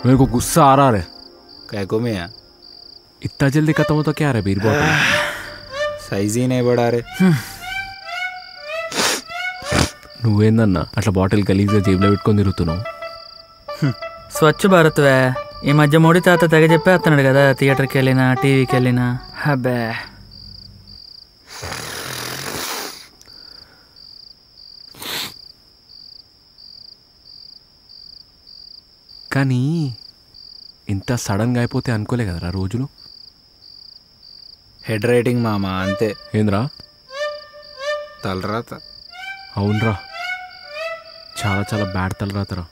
मेरे को गुस्सा आ रहा है कैको में है इतना जल्दी खत्म होता क्या रे बीर बॉटल సైజ్ ही नहीं बढ़ा रे నువ్వేందన్నా అట్లా బాటిల్ గలీజ్గా జేబులో పెట్టుకొని తిరుగుతున్నావు స్వచ్ఛ భారత్ వే ఈ మధ్య మోడీ తాత తెగ చెప్పేస్తున్నాడు కదా థియేటర్కి వెళ్ళినా టీవీకి వెళ్ళినా హబ్బే కానీ ఇంత సడన్గా అయిపోతే అనుకోలే కదరా రోజులు హెడ్ రైటింగ్ మామ అంతే ఏంద్రా తలరాత అవునరా చాలా చాలా బ్యాడ్ తలరాతరా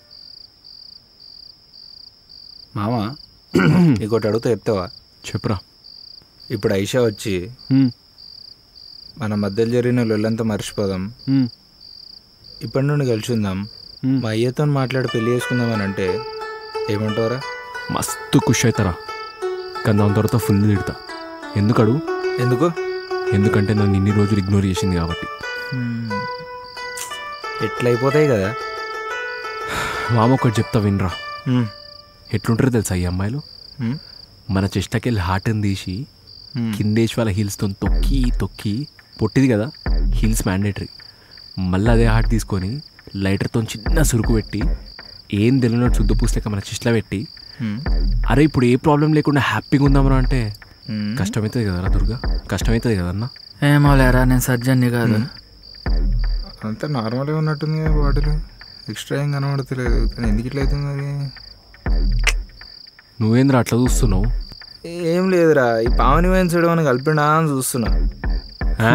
మామ ఇంకోటి అడుగుతా చెప్తావా చెప్పురా ఇప్పుడు ఐషా వచ్చి హ్మ్, మన మధ్యలో జరిగిన లొల్లంతా మర్చిపోదాం హ్మ్, ఇప్పటి నుండి కలిసి ఉందాం హ్మ్. మా అయ్యతో మాట్లాడి పెళ్లి చేసుకుందాం అని అంటే ఏమంటావరా మస్తు ఖుషి అవుతారా కానీ దాని తర్వాత ఫుల్ తిడతా ఎందుకు అడుగు ఎందుకు ఎందుకంటే నన్ను ఇన్ని రోజులు ఇగ్నోర్ చేసింది కాబట్టి ఎట్లయిపోతాయి కదా మామ ఒకటి చెప్తా వినరా హ్మ్. ఎట్లుంటారో తెలుసా ఈ అమ్మాయిలు హ్మ్. మన చెస్టకెళ్ళి హార్ట్ని తీసి హ్మ్. కిందేసి వాళ్ళ హీల్స్తో తొక్కి తొక్కి పొట్టిది కదా హీల్స్ మ్యాండేటరీ మళ్ళీ అదే హార్ట్ తీసుకొని లైటర్తో చిన్న సురుకు పెట్టి ఏం తెలియనట్టు శుద్ధ పూసలేక మన చిస్ట్లో పెట్టి హ్మ్. అరే ఇప్పుడు ఏ ప్రాబ్లం లేకుండా హ్యాపీగా ఉందామరా అంటే హ్మ్. కష్టమవుతుంది కదరా దుర్గా కష్టమవుతుంది కదన్నా ఏమో లేరా నేను సర్జన్ని కాదు అంతా నార్మల్గా ఉన్నట్టుంది కదా బాటిల్ ఎక్స్ట్రా ఏం కనబడతలేదు కానీ ఎందుకు ఇట్లా అవుతుంది అది నువ్వేంద్రా అట్లా చూస్తున్నావు ఏం లేదురా ఈ పావని వైన్ సైడ్ అని కలిపినా అని చూస్తున్నా ఆ?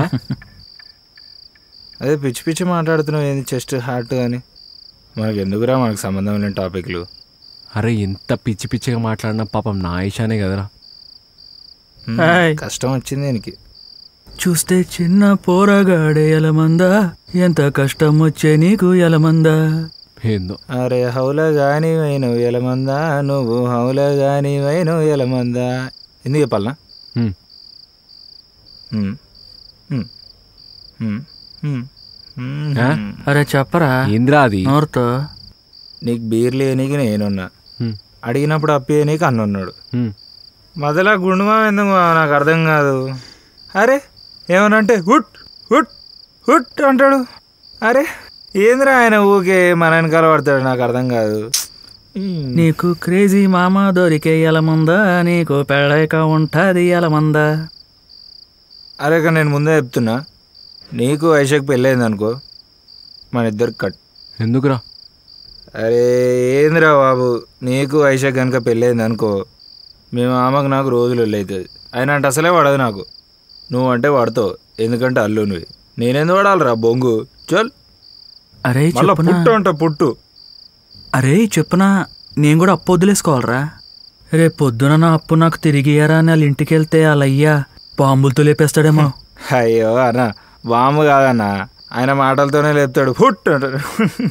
అదే పిచ్చి పిచ్చి మాట్లాడుతున్నావు ఏంది చెస్ట్ హార్ట్ అని మనకి ఎందుకురా మనకు సంబంధం లేని టాపిక్లు అరే ఎంత పిచ్చి పిచ్చిగా మాట్లాడినా పాపం నా ఆయిషానే కదరా హ్మ్. హాయ్. కష్టం వచ్చింది దీనికి చూస్తే చిన్న పోరగాడే ఎలమందా ఎంత కష్టం వచ్చే నీకు ఎలమందా ఏందో అరే హౌల గాని వైనవు ఎలమందా నువ్వు హౌల గాని వైనవు ఎలమందా ఎందుకు చెప్పాలనా హ్మ్. హ్మ్. హ్మ్. హ్మ్. హ్మ్. హ్మ్. ఆ? అరే చెప్పరా ఏంద్రా అది నోరుతో నీకు బీర్ లేనికి నేనున్నా హ్మ్. అడిగినప్పుడు అప్పేయనీకి అన్నున్నాడు హ్మ్. మొదల గుండుమా ఎందుకు మావా? నాకు అర్థం కాదు అరే ఏమనంటే హుట్ హుట్ హుట్ అంటాడు అరే ఏందిరా ఆయన ఊకే మన వెనకాల పడతాడు నాకు అర్థం కాదు నీకు క్రేజీ మామ దొరికే ఎలమందా నీకు పెళ్ళాక ఉంటది ఎలమందా అరే ఇక నేను ముందే చెప్తున్నా నీకు ఐషక్ పెళ్ళైంది అనుకో మన ఇద్దరికి కట్ ఎందుకురా అరే ఏందిరా బాబు నీకు ఐషక్ కనుక పెళ్ళైంది అనుకో మీ మామకు నాకు రోజులు అవుతుంది ఆయన అంటే అసలే పడదు నాకు నువ్వు అంటే పడతావు ఎందుకంటే అల్లు నువ్వు నేనెందుకు పడాలిరా బొంగు చల్ అరే మళ్ళా చెప్పునా పుట్టు అంట పుట్టు అరే చెప్పునా నేను కూడా అప్పు వదిలేసుకోవాలరా రేపు పొద్దున నా అప్పు నాకు తిరిగి ఇయ్యరా అని వాళ్ళ ఇంటికి వెళ్తే వాళ్ళ అయ్యా బాంబులతో లేపేస్తాడేమో అయ్యో అన్న వాము కాదన్న ఆయన మాటలతోనే లేపుతాడు ఫుట్ అంటాడు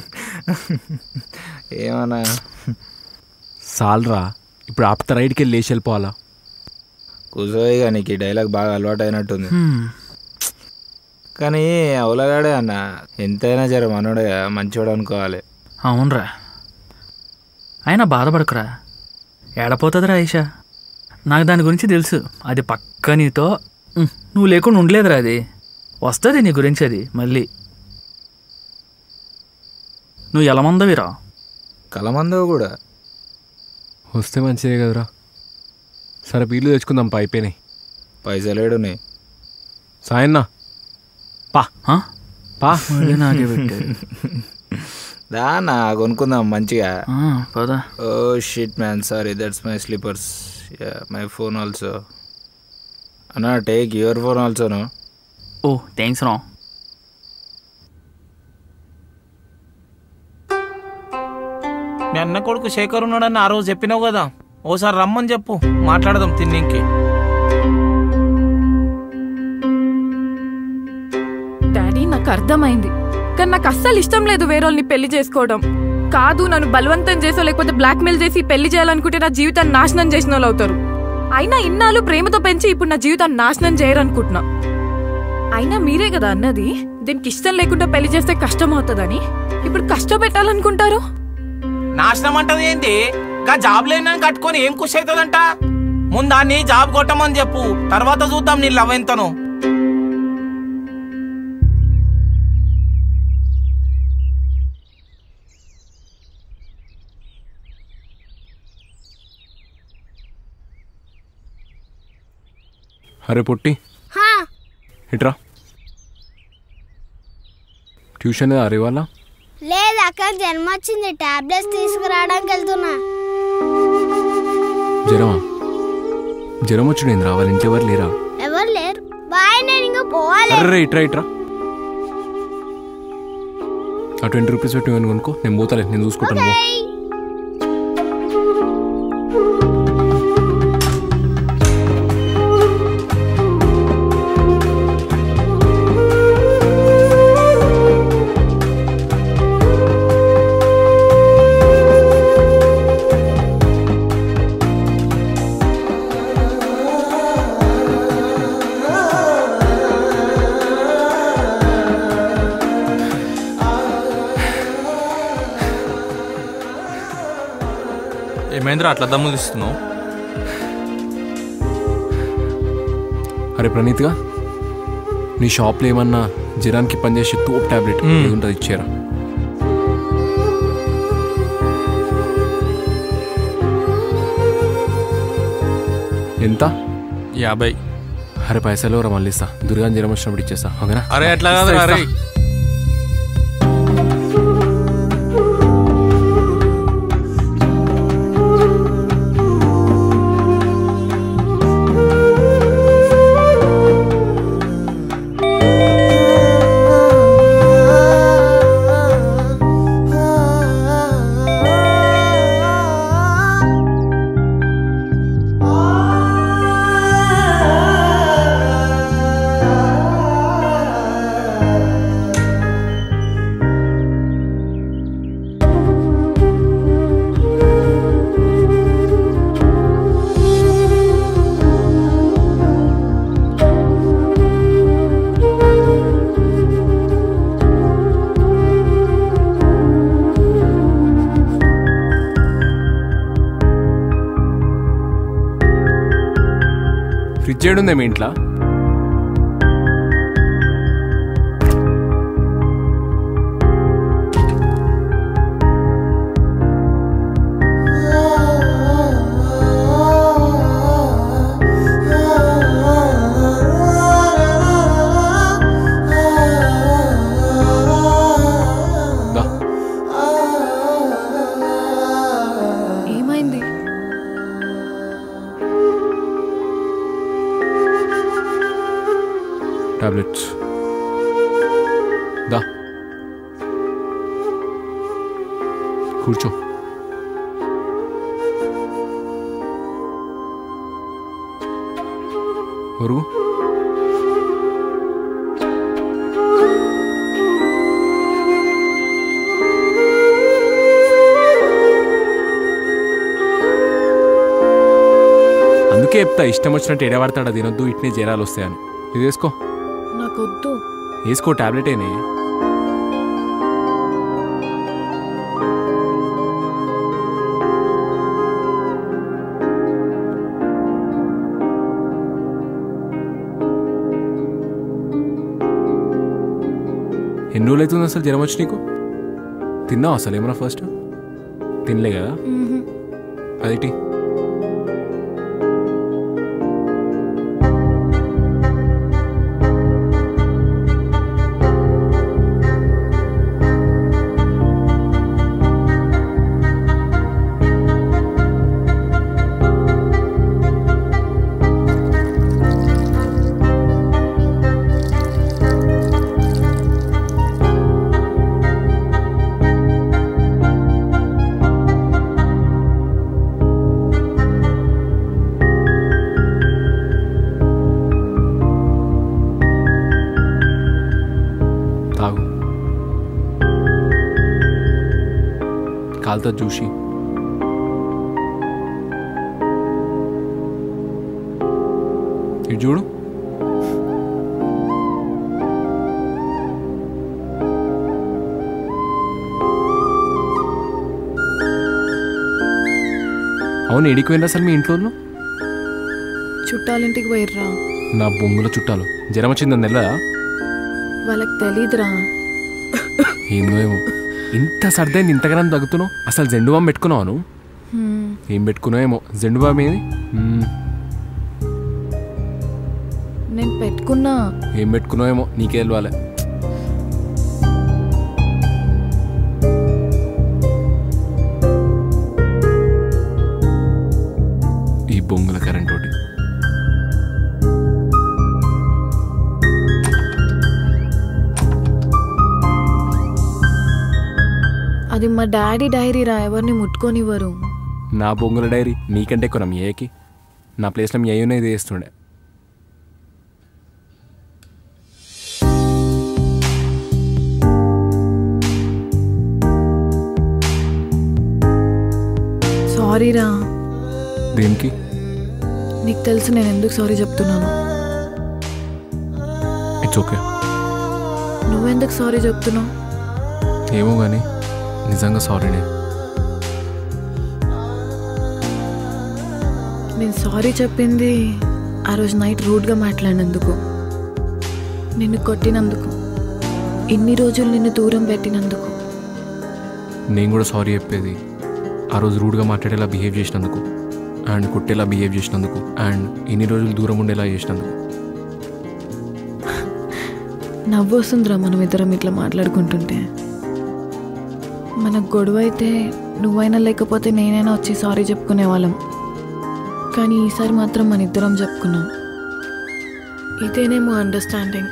ఏమన్నా సాల్రా ఇప్పుడు ఆప్త రైడ్కి వెళ్ళి లేచి వెళ్ళిపోవాలా కూర్చోయిగా నీకు ఈ డైలాగ్ బాగా అలవాటు అయినట్టుంది హ్మ్. కానీ అవలగాడే అన్న ఎంతైనా జర మనోడే మంచివాడు అనుకోవాలి అవునరా అయినా బాధపడకురా ఏడపోతుందిరా ఐషా నాకు దాని గురించి తెలుసు అది పక్క నీతో ఉమ్, నువ్వు లేకుండా ఉండలేదురా అది వస్తుంది నీ గురించి అది మళ్ళీ నువ్వు ఎలా మందవిరా కలమందవు కూడా వస్తే మంచిదే కదరా సరే వీళ్ళు తెచ్చుకుందాం పా అయిపోయినాయి పైసలేడున్నాయి సాయన్న పా ఆ? పా మళ్ళీ నాకే పెట్టాడు దా నా కొనుక్కుందాం మంచిగా ఆ, పద oh shit man sorry that's my slippers my phone also అన్నా టేక్ యువర్ ఫోన్ ఆల్సోను ఓ థ్యాంక్స్ రా మీ అన్న కొడుకు శేఖర్ ఉన్నాడని ఆ రోజు చెప్పినావు కదా ఓసారి రమ్మని చెప్పు మాట్లాడదాం తిన్నింకి డాడీ నాకు అర్థమైంది కానీ నాకు అస్సలు ఇష్టం లేదు వేరేళ్ళని పెళ్లి చేసుకోవడం కాదు నన్ను బలవంతం చేసో లేకపోతే బ్లాక్మెయిల్ చేసి పెళ్లి చేయాలనుకుంటే నా జీవితాన్ని నాశనం చేసిన వాళ్ళు అవుతారు అయినా ఇన్నాళ్ళు ప్రేమతో పెంచి ఇప్పుడు నా జీవితాన్ని నాశనం చేయరనుకుంటున్నా అయినా మీరే కదా అన్నది దీనికి ఇష్టం లేకుండా పెళ్లి చేస్తే కష్టం అవుతుందని ఇప్పుడు కష్టపెట్టాలనుకుంటారు నాశనం అంటది ఏంటి గా జాబ్ లేని కట్టుకొని ఏం ఖుషి అవుతుందంట ముందాన్ని జాబ్ కొట్టమని చెప్పు తర్వాత చూద్దాం నీ లవ్ ఎంతనో అరే పొట్టి హా, ఇట్రా ట్యూషన్ అరే వాళ్ళ లేదు అక్క జన్మ వచ్చింది టాబ్లెట్స్ తీసుకురావడానికి వెళ్తున్నా జ్వరమా జ్వరం వచ్చింది రా వాళ్ళ ఇంట్లో ఎవరు లేరా ఎవరు లేరు బాయ్ నేను ఇంకా పోవాలి అర్రే ఇట్రా ఇట్రా ఆ ట్వంటీ రూపీస్ పెట్టి ఇవ్వను కొనుక్కో నేను పోతాలే నేను చూసుకుంటాను పో. ఏయ్. ఏమైందిరా అట్లా దమ్ము తీస్తున్నావు అరే ప్రణీత్గా నీ షాప్లో ఏమన్నా జ్వరానికి పనిచేసే తోపు టాబ్లెట్ మ్మ్. ఏది ఉంటుంది ఇచ్చారా ఎంత యాభై అరే పైసలు ఎవరో మళ్ళీ ఇస్తా దుర్గాన్ జ్వరం వచ్చినప్పుడు ఇచ్చేస్తా ఓకేనా అరే అట్లా ఇస్తా, కాదురా ఇస్తా. అరే ఫ్రిడ్జ్ ఏడుందే మీ ఇంట్లో దా. ఏమైంది టాబ్లెట్స్ దా కూర్చో ఒరుగు అందుకే చెప్తా ఇష్టం వచ్చినట్టు ఎడబడతాడా తినొద్దు ఇట్నే జ్వరాలు వస్తాయని ఇది వేసుకో నాకొద్దు వేసుకో టాబ్లెటేనే ఎన్ని రోజులు అవుతుంది అసలు జ్వరం వచ్చి నీకు తిన్నావు అసలు ఏమన్నా ఫస్ట్ తినలే కదా అదేంటి తాగు కాలుతో చూసి ఇటు చూడు అవును ఎడిపోయింది అసలు మీ ఇంట్లో చుట్టాలింటికి పోయిర్రా నా బొంగుల చుట్టాలు జ్వరం వచ్చిందని తెల్లదా వాళ్ళకి తెలీదురా ఏందో ఏమో ఇంత సర్దైంది ఇంతగానం తగ్గుతున్నావు అసలు జెండు బామ్ పెట్టుకున్నావు నువ్వు హ్మ్. ఏం పెట్టుకున్నావు ఏమో జెండు బామ్ ఏది మ్మ్. నేను పెట్టుకున్నా ఏం పెట్టుకున్నావు ఏమో నీకే తెలియాలి ఈ బొంగుల కరెంట్ ఒకటి అది మా డాడీ డైరీరా ఎవరిని ముట్టుకోనివ్వరు నా బొంగుల డైరీ నీకంటే ఎక్కువ నా మీ ఏకి నా ప్లేస్లో మీ అయ్యనే ఇది చేస్తుండే సారీరా దేనికి నీకు తెలుసు నేను ఎందుకు సారీ చెప్తున్నాను ఇట్స్ ఓకే నువ్వెందుకు సారీ చెప్తున్నావు ఏమో కానీ నిజంగా సారీనే నేను సారీ చెప్పింది ఆ రోజు నైట్ రూడ్గా మాట్లాడినందుకు నిన్ను కొట్టినందుకు ఇన్ని రోజులు నిన్ను దూరం పెట్టినందుకు నేను కూడా సారీ చెప్పేది ఆ రోజు రూడ్గా మాట్లాడేలా బిహేవ్ చేసినందుకు అండ్ కొట్టేలా బిహేవ్ చేసినందుకు అండ్ ఇన్ని రోజులు దూరం ఉండేలా చేసినందుకు నవ్వు వస్తుందిరా మనం ఇద్దరం ఇట్లా మాట్లాడుకుంటుంటే మనకు గొడవ అయితే నువ్వైనా లేకపోతే నేనైనా వచ్చి సారీ చెప్పుకునే వాళ్ళం కానీ ఈసారి మాత్రం మన ఇద్దరం చెప్పుకున్నాం ఇదేనేమో అండర్స్టాండింగ్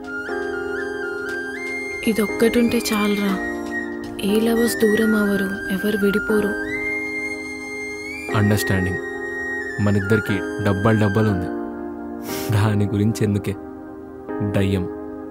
ఇది ఒక్కటుంటే చాలరా ఏ లవర్స్ దూరం అవ్వరు ఎవరు విడిపోరు అండర్స్టాండింగ్ మన ఇద్దరికి డబ్బాలు డబ్బాలు ఉంది దాని గురించి ఎందుకే దయ్యం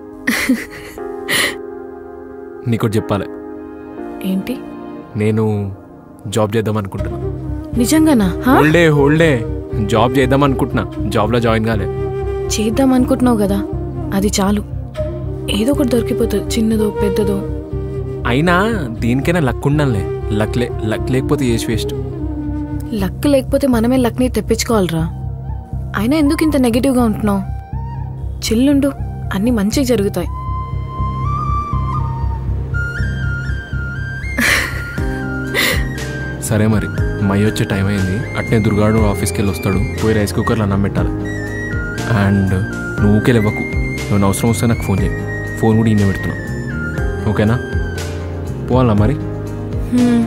నీకోటి చెప్పాలి ఏంటి నేను జాబ్ చేద్దాం అనుకుంటున్నా నిజంగానా హా? హోల్డే హోల్డే జాబ్ చేద్దాం అనుకుంటున్నా జాబ్లో జాయిన్ కాలే చేద్దాం అనుకుంటున్నావు కదా అది చాలు ఏదో ఒకటి దొరికిపోతుంది చిన్నదో పెద్దదో అయినా దీనికైనా లక్ ఉండాలే లక్ లే లక్ లేకపోతే చేసి వేస్ట్ లక్ లేకపోతే మనమే లక్ని తెప్పించుకోవాలిరా అయినా ఎందుకు ఇంత నెగిటివ్గా ఉంటున్నావు చిల్లుండు అన్నీ మంచిగా జరుగుతాయి సరే మరి మై వచ్చే టైం అయింది అట్నే దుర్గాడు ఆఫీస్కి వెళ్ళి వస్తాడు పోయి రైస్ కుక్కర్లో అన్నం పెట్టాలి అండ్ నువ్వు ఊకే ఇవ్వకు నువ్వు అవసరం వస్తే నాకు ఫోన్ చేయి ఫోన్ కూడా ఈయన పెడుతున్నా ఓకేనా పోవాలా మరి హ్మ్,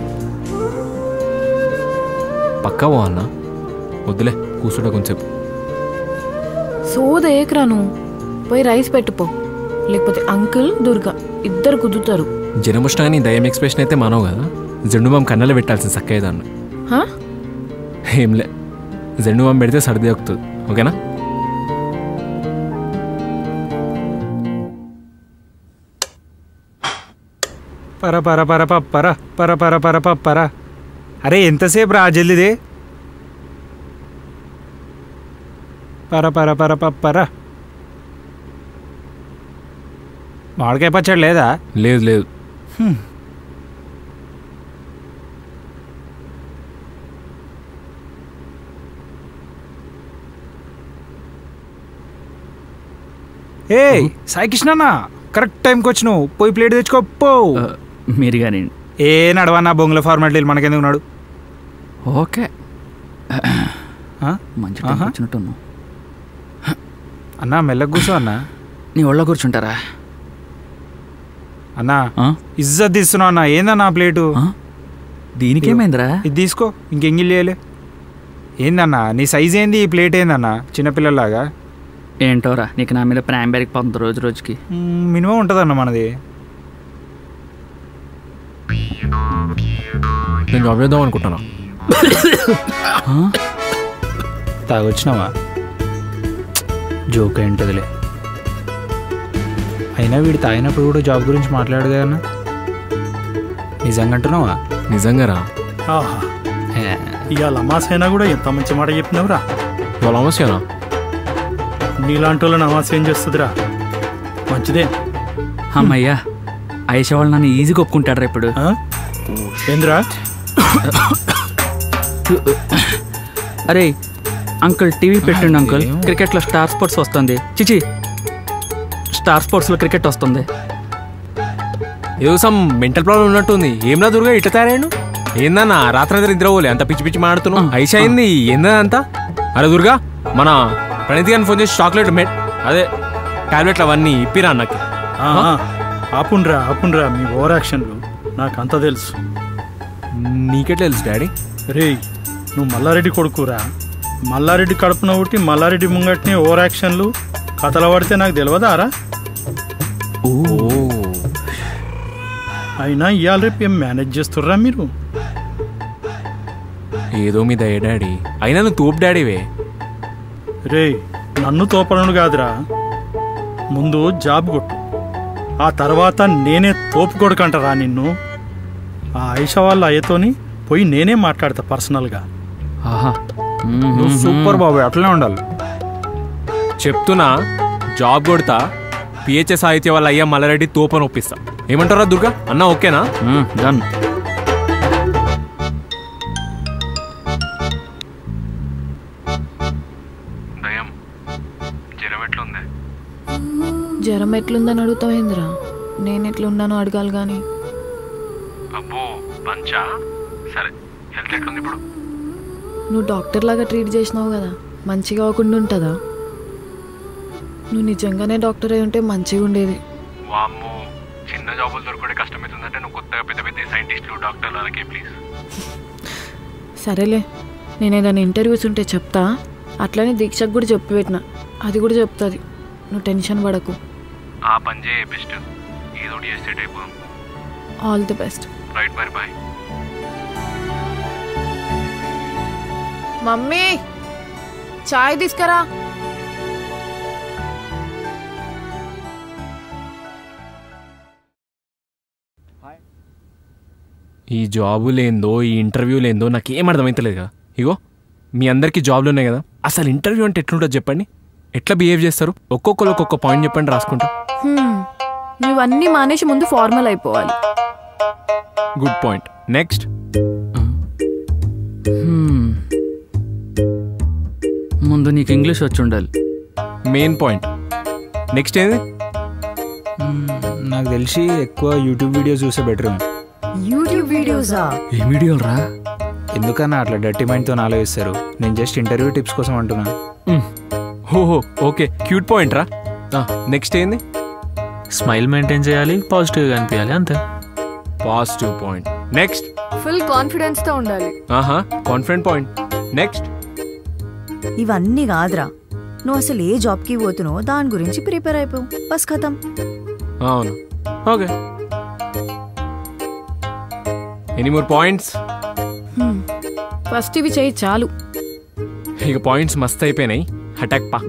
పక్కా పోవాలన్నా వద్దులే కూర్చుంటా కొంచెంసేపు సోద ఏకరా నువ్వు పోయి రైస్ పెట్టుపో లేకపోతే అంకుల్ దుర్గా ఇద్దరు కుదురుతారు జనం వచ్చినా కానీ దయ్యం ఎక్స్ప్రెషన్ అయితే మానవు కదా జెండు బామ్ కన్నలో పెట్టాల్సిన సక్కయ్యదాన్ని హా? ఏంలే జెండు బామ్ పెడితే సర్ది ఎక్కుతుంది ఓకేనా పర పర పర పర పర పర పర పర అరే ఎంతసేపు రా జల్దిదే పర పర పర పర మామిడికాయ పచ్చడి లేదా లేదు లేదు ఏ సాయి కృష్ణన్న కరెక్ట్ టైంకి వచ్చినావు పోయి ప్లేట్ తెచ్చుకో పో మీరు కానీ ఏ నడవన్నా బొంగుల ఫార్మాలిటీలు మనకెందుకు నాడు ఓకే ఆ? మంచి ఆహా. టైం వచ్చినట్టున్నావు అన్నా మెల్లగా కూర్చో అన్నా నీ ఒళ్ళో కూర్చుంటారా అన్నా ఆ? ఇజ్జత్ తీస్తున్నావు అన్నా ఏందన్నా ప్లేటు ఆ? దీనికేమైందిరా ఇది తీసుకో ఇంకెంగిల్ చేయలే ఏందన్నా నీ సైజ్ ఏంది ఈ ప్లేట్ ఏందన్నా చిన్నపిల్లలాగా ఏంటోరా నీకు నా మీద ప్రేమ పెరిగిపోతుంది రోజు రోజుకి మ్మ్, మినిమం ఉంటుందన్న మనది నేను జాబ్ చేద్దాం అనుకుంటున్నా ఆ? తాగొచ్చినావా జోక్ ఏంటదిలే అయినా వీడు తాగినప్పుడు కూడా జాబ్ గురించి మాట్లాడు కదన్నా నిజంగా అంటున్నావా నిజంగా రా ఆహా ఇవాళ అమాసైనా కూడా ఎంత మంచి మాట చెప్పినావురా ఇవాళ అవసరమా నీలాంటి వాళ్ళని అమాస ఏం చేస్తుందిరా మంచిదే అమ్మయ్యా ఐష వాళ్ళు నన్ను ఈజీగా ఒప్పుకుంటాడు ఇప్పుడు ఆ? ఏందిరా అరే అంకుల్ టీవీ పెట్టండి అంకుల్ క్రికెట్లో స్టార్ స్పోర్ట్స్ వస్తుంది చిచి స్టార్ స్పోర్ట్స్లో క్రికెట్ వస్తుంది ఏదో సమ్ మెంటల్ ప్రాబ్లం ఉన్నట్టుంది ఏమన్నా దుర్గా ఇట్లా తయారాడు ఏందన్నా రాత్రి నిద్ర పోలే అంత పిచ్చి పిచ్చి మాడుతున్నావు ఐషా అయింది ఏందా అంతా అరే దుర్గా మన ప్రణీతి గారిని ఫోన్ చేసి చాక్లెట్ మెట్ అదే టాబ్లెట్లు అవన్నీ ఇప్పిరా అన్నకి ఆ, ఆ, ఆపుండ్రా ఆపుండ్రా మీ ఓవర్ యాక్షన్లు నాకు అంతా తెలుసు నీకెట్లా తెలుసు డాడీ రేయ్ నువ్వు మల్లారెడ్డి కొడుకురా మల్లారెడ్డి కడుపున ఒకటి మల్లారెడ్డి ముంగట్ని ఓవర్ యాక్షన్లు కథలు పడితే నాకు తెలియదారా ఓ అయినా ఇవాళ రేపు ఏం మేనేజ్ చేస్తుర్రా మీరు ఏదో మీ దయ డాడీ అయినా నువ్వు తోపు డాడీవే రేయ్ నన్ను తోపనుడు కాదురా ముందు జాబ్ కొట్టు ఆ తర్వాత నేనే తోపు కొడుకంటారా నిన్ను ఆ ఐషా వాళ్ళ అయ్యతోని పోయి నేనే మాట్లాడతా పర్సనల్గా ఆహా నువ్వు సూపర్ బాబు అట్లనే ఉండాలి చెప్తున్నా జాబ్ కొడతా పిహెచ్ఎస్ సాహిత్య వాళ్ళ అయ్యా మల్లారెడ్డి తోపని ఒప్పిస్తా ఏమంటారా దుర్గా అన్న ఓకేనా డన్ దయం జ్వరం ఎట్లుంది జ్వరం ఎట్లుందని అడుగుతావేంద్రా నేను ఎట్లున్నానో అడగాలి కానీ అబ్బో పంచా సరే హెల్త్ ఎట్లుంది ఇప్పుడు నువ్వు డాక్టర్ లాగా ట్రీట్ చేసినావు కదా మంచిగా అవ్వకుండా ఉంటుందా నువ్వు నిజంగానే డాక్టర్ అయి ఉంటే మంచిగా ఉండేది వామ్మో చిన్న జాబులు దొరకడే కష్టమవుతుందంటే నువ్వు కొత్తగా పెద్ద పెద్ద సైంటిస్టులు డాక్టర్లు అలాగే ప్లీజ్ సరేలే నేను ఏదైనా ఇంటర్వ్యూస్ ఉంటే చెప్తా అట్లనే దీక్షకు కూడా చెప్పి పెట్టిన అది కూడా చెప్తుంది నువ్వు టెన్షన్ పడకు ఆ పని చేయ బెస్ట్ ఏదో ఒకటి చేస్తే అయిపోదాం ఆల్ ది బెస్ట్ రైట్ మరి బాయ్ మమ్మీ చాయ్ తీసుకురా ఈ జాబులేందో ఈ ఇంటర్వ్యూలేందో నాకేం అర్థమైతలేదు కదా ఇగో మీ అందరికీ జాబ్లు ఉన్నాయి కదా అసలు ఇంటర్వ్యూ అంటే ఎట్లుంటుంది చెప్పండి ఎట్లా బిహేవ్ చేస్తారు ఒక్కొక్కరు ఒక్కొక్క పాయింట్ చెప్పండి రాసుకుంటా హ్మ్. నువ్వు అన్నీ మానేసి ముందు ఫార్మల్ అయిపోవాలి గుడ్ పాయింట్ నెక్స్ట్ హ్మ్. ముందు నీకు ఇంగ్లీష్ వచ్చి ఉండాలి మెయిన్ పాయింట్ నెక్స్ట్ ఏంది నాకు తెలిసి ఎక్కువ యూట్యూబ్ వీడియోస్ చూసే బెటర్ యూట్యూబ్ వీడియోసా ఏ వీడియోలు రా ఎందుకన్నా అట్లా డర్టీ మైండ్తో ఆలోచిస్తారు నేను జస్ట్ ఇంటర్వ్యూ టిప్స్ కోసం అంటున్నా ఓహో ఓకే క్యూట్ పాయింట్ రా నెక్స్ట్ ఏంది స్మైల్ మెయింటైన్ చేయాలి పాజిటివ్గా అనిపించాలి అంతే positive point next full confidence తో ఉండాలి ఆహా కాన్ఫిడెంట్ పాయింట్ నెక్స్ట్ ఇవన్నీ కాదురా నువ్వు అసలు ఏ జాబ్కి పోతున్నావో దాని గురించి ప్రిపేర్ అయిపోవు బస్ ఖతం అవును okay any more points first ఇవి చేయి చాలు ఇక పాయింట్స్ మస్త్ అయిపోయినాయి అటాక్ పా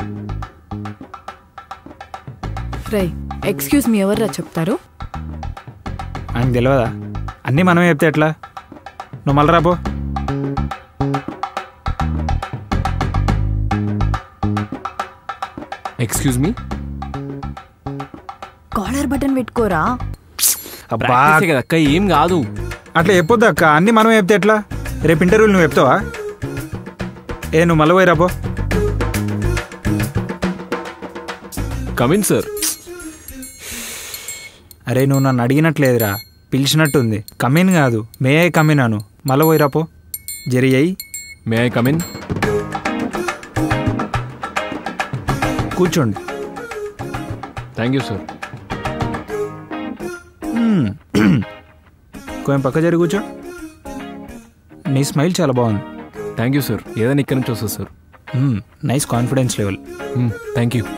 రై ఎక్స్క్యూజ్ మీ ఎవర్రా చెప్తారు ఆయనకు తెలియదా అన్నీ మనమే చెప్తే ఎట్లా నువ్వు మళ్ళీ రాపో ఎక్స్క్యూజ్ మీ కాలర్ బటన్ పెట్టుకోరా అబ్బా ప్రాక్టీసే కదా అక్క ఏం కాదు అట్లా చెప్పొద్దు అక్క అన్నీ మనమే చెప్తే ఎట్లా రేపు ఇంటర్వ్యూలు నువ్వు చెప్తావా ఏ నువ్వు మళ్ళీ పోయి రాపో కమిన్ సార్ అరే నువ్వు నన్ను అడిగినట్లేదురా పిలిచినట్టుంది కమిన్ కాదు మే ఐ కమిన్ అను మళ్ళీ పోయి రాపో జరి అయ్యి మే ఐ కమిన్ కూర్చోండి థ్యాంక్ యూ సార్ మ్మ్. కొంచెం పక్క జరిగి కూర్చో నీ స్మైల్ చాలా బాగుంది థ్యాంక్ యూ సార్ ఏదైనా ఇక్కడి నుంచి వస్తుంది sir hmm. Nice confidence level thank you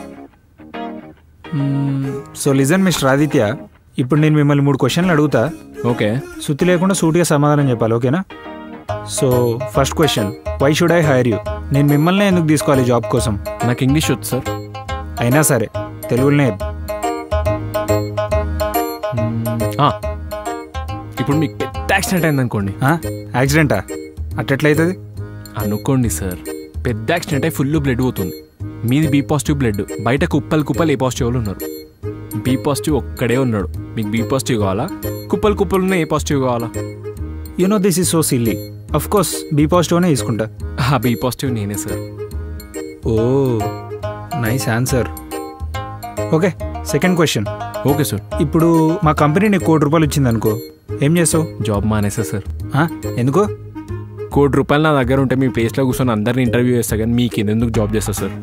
hmm. So listen mister Aditya ఇప్పుడు నేను మిమ్మల్ని మూడు క్వశ్చన్లు అడుగుతా ఓకే సుత్తి లేకుండా సూటిగా సమాధానం చెప్పాలి ఓకేనా so first question why should I hire you నేను మిమ్మల్ని ఎందుకు తీసుకోవాలి జాబ్ కోసం నాకు ఇంగ్లీష్ వచ్చు సార్ అయినా సరే తెలుగులోనే చెప్పు. ఆ, ఇప్పుడు మీకు పెద్ద యాక్సిడెంట్ అయింది అనుకోండి ఆ? యాక్సిడెంటా అట్టెట్లయితుంది అనుకోండి సార్ పెద్ద యాక్సిడెంట్ అయి ఫుల్ బ్లడ్ పోతుంది మీది బీ పాజిటివ్ బ్లడ్ బయట కుప్పలు కుప్పలు ఏ పాజిటివ్ వాళ్ళు ఉన్నారు బీ పాజిటివ్ ఒక్కడే ఉన్నాడు మీకు బీ పాజిటివ్ కావాలా కుప్పలు కుప్పలు ఉన్న ఏ పాజిటివ్ కావాలా you know this is so silly of course be positive అనే తీసుకుంటా ఆ బీ పాజిటివ్ నేనే sir oh nice answer okay second question okay sir ఇప్పుడు మా కంపెనీ నీకు కోటి రూపాయలు ఇచ్చింది అనుకో ఏం చేస్తావు జాబ్ మానేసా సార్ ఆ? ఎందుకు కోటి రూపాయలు నా దగ్గర ఉంటే మీ ప్లేస్లో కూర్చొని అందరిని ఇంటర్వ్యూ చేస్తా కానీ మీకు ఎందుకు జాబ్ చేస్తా sir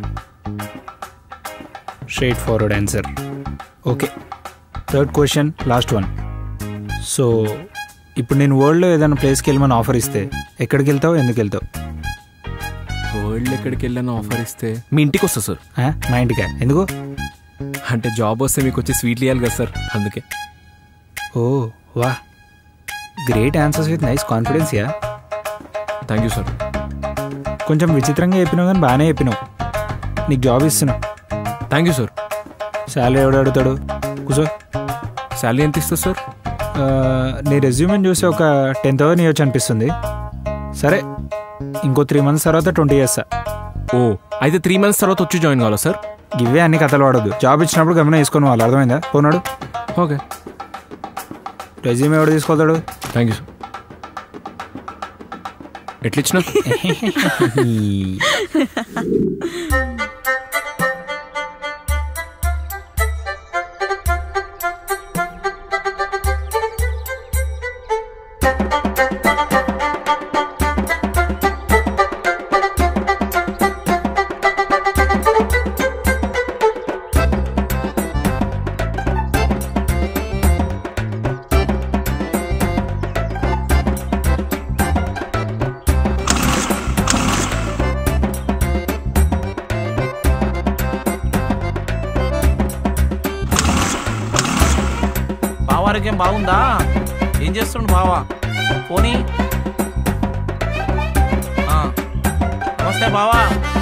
straight forward answer okay third question last one so ఇప్పుడు నేను వరల్డ్లో ఏదైనా ప్లేస్కి వెళ్ళమని ఆఫర్ ఇస్తే ఎక్కడికి వెళ్తావు ఎందుకు వెళ్తావు వరల్డ్ ఎక్కడికి వెళ్ళాను ఆఫర్ ఇస్తే మీ ఇంటికి వస్తా సార్ ఆ? మా ఇంటికా ఎందుకు అంటే జాబ్ వస్తే మీకు వచ్చి స్వీట్లు ఇవ్వాలి కదా సార్ అందుకే oh wow great answers with nice confidence ya thank you sir కొంచెం విచిత్రంగా చెప్పినావు కానీ బాగానే చెప్పినావు నీకు జాబ్ ఇస్తున్నా థ్యాంక్ యూ సార్ శాలరీ ఎవడు అడుగుతాడు కూర్చో శాలరీ ఎంత ఇస్తుంది సార్ ఆ, నీ రెజ్యూమెని చూసి ఒక టెన్ థౌసండ్ ఇవ్వచ్చు అనిపిస్తుంది సరే ఇంకో త్రీ మంత్స్ తర్వాత ట్వంటీ చేస్తా ఓ అయితే త్రీ మంత్స్ తర్వాత వచ్చి జాయిన్ కావాలా సార్ ఇవే అన్ని కథలు వాడద్దు జాబ్ ఇచ్చినప్పుడు గమనం వేసుకొని వాళ్ళు అర్థమైందా పోనాడు ఓకే రెజ్యూమ్ ఎవడు తీసుకొస్తాడు థ్యాంక్ యూ సార్ ఎట్లా ఇచ్చిన బావ ఆరోగ్యం బాగుందా ఏం చేస్తుండు బావా పోనీ ఆ, నమస్తే బావా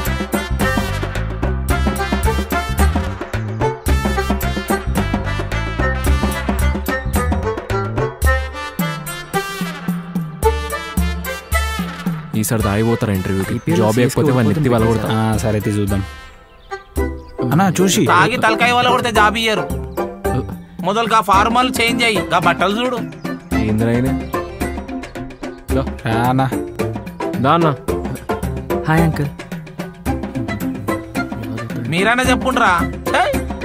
ఈసారి దాగిపోతారా ఇంటర్వ్యూకి జాబ్ ఇవ్వకపోతే వాళ్ళని ఎత్తి వాళ్ళ కొడతా ఆ, సరే అయితే చూద్దాం అన్నా చూసి తాగి తలకాయ వల్ల కొడితే జాబ్ ఇయ్యరు మొదలుగా ఫార్మల్ చేంజ్ అయ్యి గా బట్టలు చూడు ఏంద్రైనా రానా దాన్నా హాయ్ అంకుల్ మీరైనా చెప్పుండ్రా ఛై!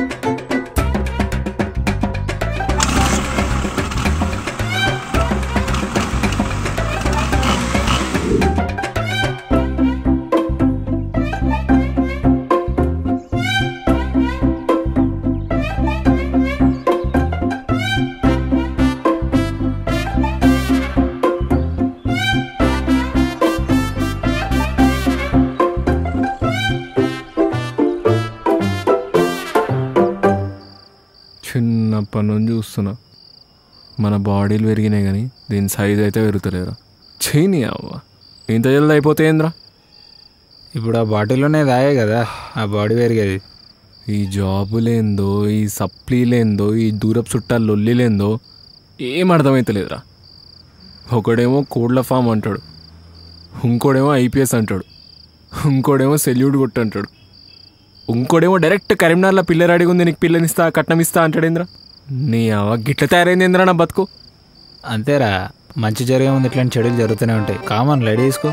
చిన్నప్పటి నుంచి చూస్తున్నా మన బాడీలు పెరిగినాయి కానీ దీని సైజ్ అయితే పెరుగుతలేదురా చేయని అవ్వ ఇంత జల్ది అయిపోతే ఏంద్రా ఇప్పుడు ఆ బాటిల్లోనే దాయే కదా ఆ బాడీ పెరిగేది ఈ జాబులేందో ఈ సప్లీలేందో ఈ దూరపు చుట్టాలు లొల్లిలేందో ఏం అర్థమైతలేదురా ఒకడేమో కోడ్ల ఫామ్ అంటాడు ఇంకోడేమో ఐపీఎస్ అంటాడు ఇంకోడేమో సెల్యూట్ కొట్టు అంటాడు ఇంకోడేమో డైరెక్ట్ కరీంనగర్లో పిల్ల అడిగి ఉంది నీకు పిల్లనిస్తా కట్నం ఇస్తా అంటాడేంద్రా నీ అవ గిట్ల తయారైందేంద్రా నా బతుకు అంతేరా మంచి జరిగే ముందు ఇట్లాంటి చెడులు జరుగుతూనే ఉంటాయి కామన్ రెడీ చేసుకో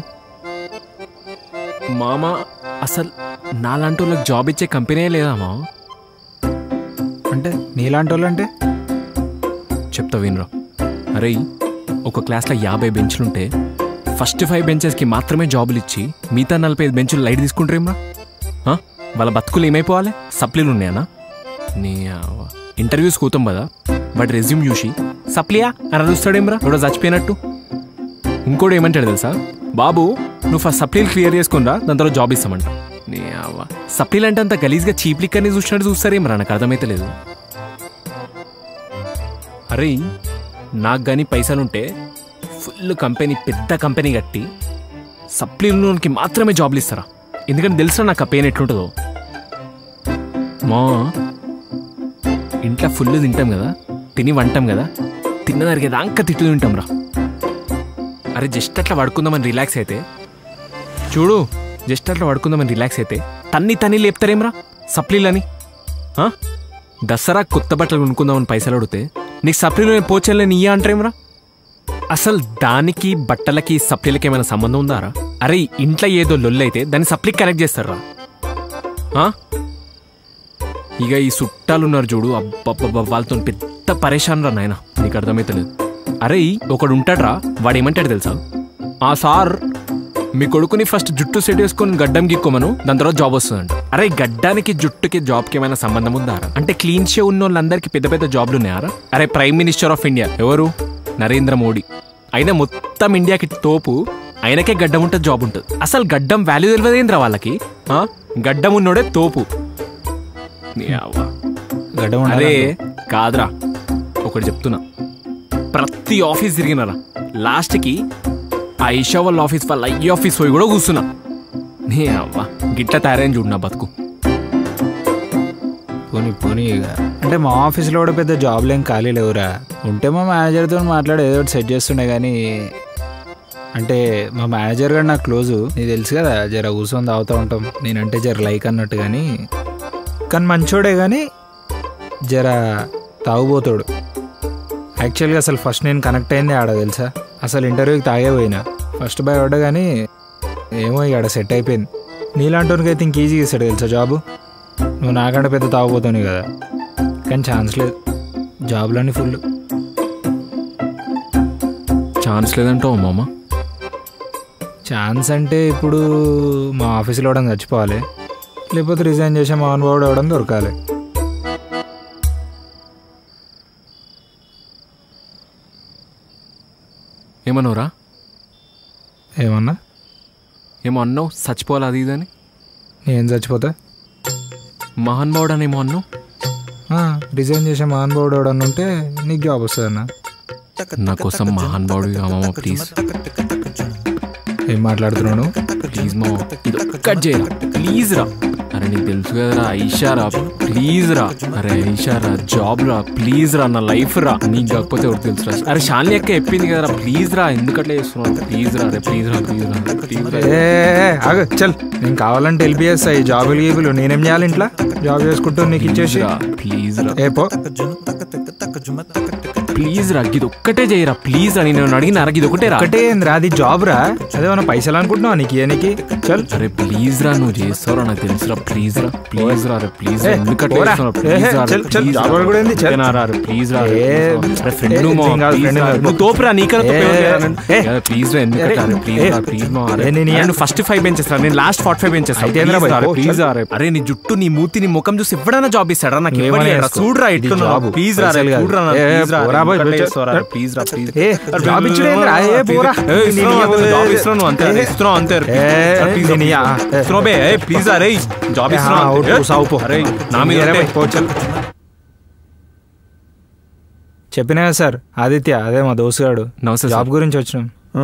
మామ అసలు నాలాంటి వాళ్ళకి జాబ్ ఇచ్చే కంపెనీ లేదా మామ అంటే నీలాంటి వాళ్ళు అంటే చెప్తా వినరా అరే ఒక క్లాస్లో యాభై బెంచ్లుంటే ఫస్ట్ ఫైవ్ బెంచెస్కి మాత్రమే జాబులు ఇచ్చి మిగతా నలభై ఐదు బెంచులు లైట్ తీసుకుంటారేమ్రా ఆ? వాళ్ళ బతుకులు ఏమైపోవాలి సప్లీలు ఉన్నాయనా నీ అవ్వ. ఇంటర్వ్యూస్ కూతాం కదా వాటి రెజ్యూమ్ చూసి సప్లియా అని అరుస్తాడేమ్రా ఎవడో చచ్చిపోయినట్టు ఇంకోటి ఏమంటాడు తెలుసా బాబు నువ్వు ఫస్ట్ సప్లీలు క్లియర్ చేసుకునిరా దాని తర్వాత జాబ్ ఇస్తామంట నీ అవ్వ సప్లీలు అంటే అంత గలీజ్గా చీప్ లిక్కర్ని చూసినట్టు చూస్తారేమ్రా నాకు అర్థమైతే లేదు అరే నాకు కానీ పైసలుంటే ఫుల్ కంపెనీ పెద్ద కంపెనీ కట్టి సప్లీలోనికి మాత్రమే జాబ్లు ఇస్తారా ఎందుకంటే తెలుసా నాకు ఆ పెయిన్ ఎట్లుంటుందో మా ఇంట్లో ఫుల్ తింటాం కదా తిని వంటాం కదా తిన్నదానికి దాంక తిట్టు తింటాం రా అరే జస్ట్ అట్లా పడుకుందామని రిలాక్స్ అయితే చూడు జస్ట్ అట్లా పడుకుందామని రిలాక్స్ అయితే తన్ని తన్ని లేపుతారేమ్రా సప్లీలని ఆ? దసరా కొత్త బట్టలు కొనుక్కుందామని పైసలు అడిగితే నీకు సప్లీలో పోచెల్లని ఇయ్య అంటారేమ్రా అసలు దానికి బట్టలకి సప్లీలకి ఏమైనా సంబంధం ఉందారా అరే ఇంట్లో ఏదో లొల్లైతే దాన్ని సప్లిక్ కనెక్ట్ చేస్తారా ఆ? ఇక ఈ చుట్టాలు ఉన్నారు చూడు అబ్బబ్బబ్బ వాళ్ళతో పెద్ద పరేషాన్ రా నాయన నీకు అర్థమైతలేదు అరే ఒకడు ఉంటాడ్రా వాడు ఏమంటాడు తెలుసా ఆ సార్ మీ కొడుకుని ఫస్ట్ జుట్టు సెట్ చేసుకొని గడ్డం గిక్కోమను దాని తర్వాత జాబ్ వస్తుందంట అరే గడ్డానికి జుట్టుకి జాబ్కి ఏమైనా సంబంధం ఉందా రా? అంటే క్లీన్ షే ఉన్న వాళ్ళందరికీ పెద్ద పెద్ద జాబ్లు ఉన్నాయారా అరే ప్రైమ్ మినిస్టర్ ఆఫ్ ఇండియా ఎవరు నరేంద్ర మోడీ అయినా మొత్తం ఇండియాకి తోపు ఆయనకే గడ్డం ఉంటుంది జాబ్ ఉంటుంది అసలు గడ్డం వాల్యూ తెలియదేంద్రా వాళ్ళకి ఆ? గడ్డం ఉన్నోడే తోపు నీ అవ్వ. గడ్డ అరే కాదురా ఒకటి చెప్తున్నా ప్రతి ఆఫీస్ తిరిగినారా లాస్ట్కి ఆ ఇషా వాళ్ళ ఆఫీస్ వాళ్ళ ఈ ఆఫీస్ పోయి కూడా కూర్చున్నా నీ అవ్వ గిట్ల తయారైన చూడు నా బతుకు పోనీ పోనీ ఇక అంటే మా ఆఫీస్లో కూడా పెద్ద జాబ్లు ఏం ఖాళీ లేవురా ఉంటే మా మేనేజర్తో మాట్లాడి ఏదో ఒకటి సెట్ చేస్తుండే కానీ అంటే మా మేనేజర్ గారు నాకు క్లోజు నీకు తెలుసు కదా జర కూర్చొని తాగుతూ ఉంటాం నేనంటే జర లైక్ అన్నట్టు కానీ కానీ మంచోడే కానీ జర తాగుబోతాడు యాక్చువల్గా అసలు ఫస్ట్ నేను కనెక్ట్ అయింది ఆడ తెలుసా అసలు ఇంటర్వ్యూకి తాగే పోయినా ఫస్ట్ బై పడ్డా కానీ ఏమో ఇక ఆడ సెట్ అయిపోయింది నీలాంటి అయితే ఇంక ఈజీగా ఇస్తాడు తెలుసా జాబు నువ్వు నాకంటే పెద్ద తాగుపోతావు కదా కానీ ఛాన్స్ లేదు జాబ్లన్నీ ఫుల్ ఛాన్స్ లేదంటావు మామ ఛాన్స్ అంటే ఇప్పుడు మా ఆఫీస్లో ఇవ్వడం చచ్చిపోవాలి లేకపోతే రిజైన్ చేసే మా అనుభవుడు ఇవ్వడం దొరకాలి ఏమన్నావురా ఏమన్నా ఏమో అన్నావు చచ్చిపోవాలి అది ఇది అని నేను చచ్చిపోతా మహాన్ బావుడు అని ఏమో అన్నావు ఆ, రిజైన్ చేసే మా అనుభవుడు ఎవడన్నా ఉంటే నీకు జాబ్ వస్తుందన్న నా కోసం మహాన్ బావుడు మామ ప్లీజ్ ఏం మాట్లాడుతున్నాను ప్లీజ్ మా ఇది కట్ చేయరా ప్లీజ్ రా అరే నీకు తెలుసు కదరా ఐషా రా ప్లీజ్ రా అరే ఐషా రా జాబ్ రా ప్లీజ్ రా నా లైఫ్ రా నీకు కాకపోతే ఎవరికి తెలుసు రా అరే షాలిని అక్క చెప్పింది కదరా ప్లీజ్ రా ఎందుకు అట్లా చేస్తున్నావు ప్లీజ్ రా అరే ప్లీజ్ రా ప్లీజ్ రా ప్లీజ్ రా ఏ ఆగు చల్ నేను కావాలంటే ఎల్బిఎస్ అయ్యి జాబులు గీబులు నేనేం చేయాలి ఇంట్లో జాబ్ చేసుకుంటూ నీకు ఇచ్చేసి ప్లీజ్ రా ఏ పో ప్లీజ్ రా ఇది ఒక్కటే చేయరా ప్లీజ్ రా నేను అడిగిన అరగి ఇది ఒకటే రా ఒకటే ఏందిరా అది జాబ్ రా అదేమన్నా పైసలు అనుకుంటున్నావా నీకు ఏనికి చల్ అరే ప్లీజ్ రా నువ్వు చేస్తావురా నాకు తెలుసురా ప్లీజ్ రా ప్లీజ్ రా రే ప్లీజ్ ఏ, ఎందుకంటే పోరా. ప్లీజ్ ఏ, రా చల్, చల్, జాబ్ వాడు కూడా ఏంది, చల్. రా ప్లీజ్ రా ఏ, అరే ఫ్రెండ్ ఏ, మా ఏం కాదు, ప్లీజ్ friend రా కాదు. నువ్వు తోపురా నీకన్నా ఏ, ఏ, ప్లీజ్ రా ఎందుకంటే అరే, అరే ప్లీజ్ ఏ, రా ప్లీజ్ మా అరే ఏ, నేను ఇయ్యను. నువ్వు ఫస్ట్ ఫైవ్ బెంచెస్ రా నేను లాస్ట్ ఫార్టీ ఫైవ్ బెంచెస్ అయితే ఏందిరా భయ్, పో, ప్లీజ్ చల్. రా అరే నీ జుట్టు నీ మూతి నీ ముఖం చూసి ఎవడైనా జాబ్ ఇస్తాడా నాకు నువ్వేమని ఇవ్వలేరా వేసుకో. చూడరా ఇది ఎట్లున్నా జాబు, ప్లీజ్ రా పైసలు కాదు. చూడరా ఏ, ప్లీజ్ రా పోరా భయ్, ఎందుకట్లా చల్. చేస్తావురా? ప్లీజ్ రా ప్లీజ్ ఏ, జాబ్ ఇచ్చుడు ఏందిరా? ఏ, పోరా. ఏ, ఇస్తున్నావు అంతే, జాబ్ ఏ, ఇస్తున్నావు అంతే అరే, ఏ, ఇస్తున్నావు అంతే ఏ, అరే, ప్లీజ్ రా, నేను ఇయ్య, ప్లీజ్ రా. ఏ. ఇస్తున్నావు బే, ఏ, ప్లీజ్ అరే జాబ్ ఏ, ఇస్తున్నావు ఆ, అంతే. అవుట్, సావు పో. అరే నా మీద ఏ, ఉంటే. పో, చల్. చెప్పినా కదా సార్ ఆదిత్య అదే మా దోస్తుగాడు నమస్తే జాబ్ గురించి వచ్చినాం ఆ.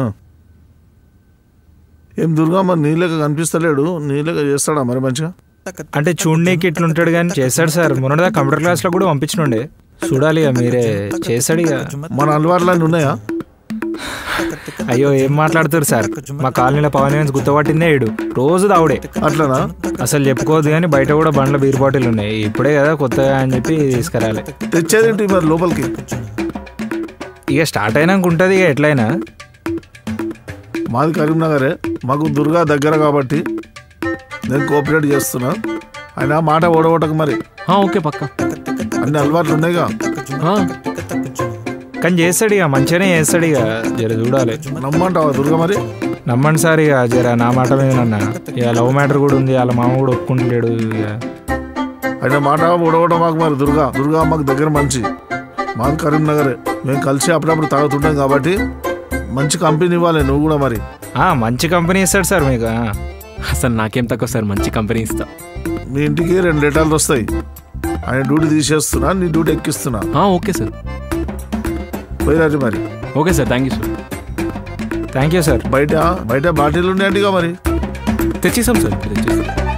ఏం దుర్గా మరి నీళ్ళక కనిపిస్తలేడు నీళ్ళక చేస్తాడా మరి మంచిగా అంటే చూడనీకి ఇట్లుంటాడు కానీ చేస్తాడు సార్ మొన్నదా కంప్యూటర్ క్లాస్లో కూడా పంపించినుండే చూడాలి ఇక మీరే చేస్తాడు ఇక మన అలవాట్లన్నీ ఉన్నాయా అయ్యో ఏం మాట్లాడుతారు సార్ మా కాలనీలో పవన్ వేన్స్ గుర్తుపట్టిందే ఇడు రోజు దావుడే అట్లనా అసలు చెప్పుకోవద్దు కానీ బయట కూడా బండ్ల బీర్ బాటిల్ ఉన్నాయి ఇప్పుడే కదా కొత్తగా అని చెప్పి తీసుకురాలి తెచ్చేదేంటి మరి లోపలికి ఇక స్టార్ట్ అయినాక ఉంటుంది ఇక ఎట్లయినా మాది కరీంనగరే మాకు దుర్గా దగ్గర కాబట్టి నేను కోఆపరేట్ చేస్తున్నా ఆయన మాట ఓడగొట్టకు మరి ఆ, ఓకే పక్క అన్ని అలవాట్లు ఉన్నాయిగా ఆ, కానీ చేస్తాడు ఇక మంచిగానే చేస్తాడు ఇక జర చూడాలి నమ్మంటావా దుర్గా మరి నమ్మండి సార్ ఇక జర నా మాట మీద నన్న ఇక లవ్ మ్యాటర్ కూడా ఉంది వాళ్ళ మామ కూడా ఒప్పుకుంటలేడు ఇక ఆయన మాట ఓడగొట్ట మాకు మరి దుర్గా దుర్గా మాకు దగ్గర మంచి మాది కరీంనగరే మేము కలిసి అప్పుడప్పుడు తాగుతుంటాం కాబట్టి మంచి కంపెనీ ఇవ్వాలి నువ్వు కూడా మరి ఆ, మంచి కంపెనీ ఇస్తాడు సార్ మీకు ఆ. అసలు నాకేం తక్కువ సార్ మంచి కంపెనీ ఇస్తా మీ ఇంటికి రెండు లీటర్లు వస్తాయి ఆయన డ్యూటీ తీసేస్తున్నా నీ డ్యూటీ ఎక్కిస్తున్నా ఆ, ఓకే సార్ పోయిరాజు మరి okay sir thank you sir thank you sir బయట బయట బాటిల్ ఉన్నాయంటిగా మరి తెచ్చేసాం సార్ తెచ్చేసాం